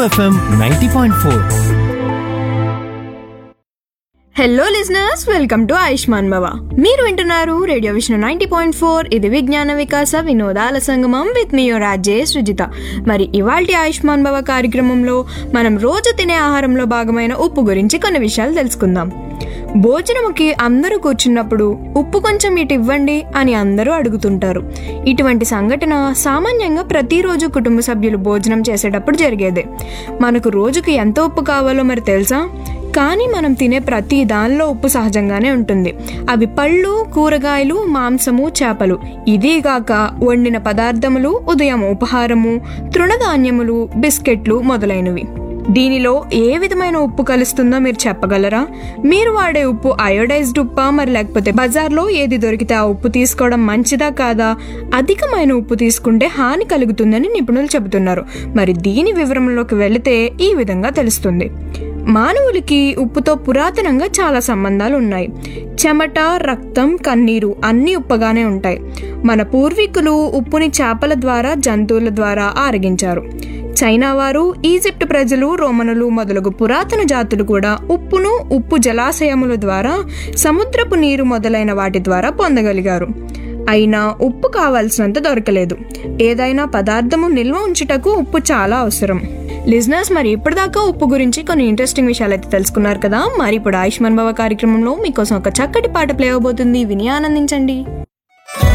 FM ninety point four hello listeners welcome to Ayushman Bhava మీరు వింటున్నారు radio Vishnu ninety point four ఇది విజ్ఞాన వికాస వినోదాల సంగమం విత్ మీ రాజే సృజిత మరి ఇవాల్టి ఆయుష్మాన్ భవ కార్యక్రమంలో మనం రోజు తినే ఆహారంలో భాగమైన ఉప్పు గురించి కొన్ని విషయాలు తెలుసుకుందాం భోజనముకి అందరూ కూర్చున్నప్పుడు ఉప్పు కొంచెం ఇటు ఇవ్వండి అని అందరూ అడుగుతుంటారు ఇటువంటి సంఘటన సామాన్యంగా ప్రతిరోజు కుటుంబ సభ్యులు భోజనం చేసేటప్పుడు జరిగేదే మనకు రోజుకి ఎంత ఉప్పు కావాలో మరి తెలుసా కానీ మనం తినే ప్రతి దానిలో ఉప్పు సహజంగానే ఉంటుంది అవి పళ్ళు కూరగాయలు మాంసము చేపలు ఇదిగాక వండిన పదార్థములు ఉదయం ఉపహారము తృణధాన్యములు బిస్కెట్లు మొదలైనవి దీనిలో ఏ విధమైన ఉప్పు కలుస్తుందో మీరు చెప్పగలరా మీరు వాడే ఉప్పు అయోడైజ్డ్ ఉప్పా మరి లేకపోతే బజార్లో ఏది దొరికితే ఆ ఉప్పు తీసుకోవడం మంచిదా కాదా అధికమైన ఉప్పు తీసుకుంటే హాని కలుగుతుందని నిపుణులు చెబుతున్నారు మరి దీని వివరంలోకి వెళితే ఈ విధంగా తెలుస్తుంది మానవులకి ఉప్పుతో పురాతనంగా చాలా సంబంధాలు ఉన్నాయి చెమట రక్తం కన్నీరు అన్నీ ఉప్పగానే ఉంటాయి మన పూర్వీకులు ఉప్పుని చేపల ద్వారా జంతువుల ద్వారా ఆరగించారు చైనా వారు ఈజిప్ట్ ప్రజలు రోమనులు మొదలగు పురాతన జాతులు కూడా ఉప్పును ఉప్పు జలాశయముల ద్వారా సముద్రపు నీరు మొదలైన వాటి ద్వారా పొందగలిగారు అయినా ఉప్పు కావాల్సినంత దొరకలేదు ఏదైనా పదార్థము నిల్వ ఉంచుటకు ఉప్పు చాలా అవసరం లిజనర్స్ మరి ఇప్పటిదాకా ఉప్పు గురించి కొన్ని ఇంట్రెస్టింగ్ విషయాలు అయితే తెలుసుకున్నారు కదా మరి ఇప్పుడు ఆయుష్మాన్ భవ కార్యక్రమంలో మీకోసం ఒక చక్కటి పాట ప్లే అవబోతుంది విని ఆనందించండి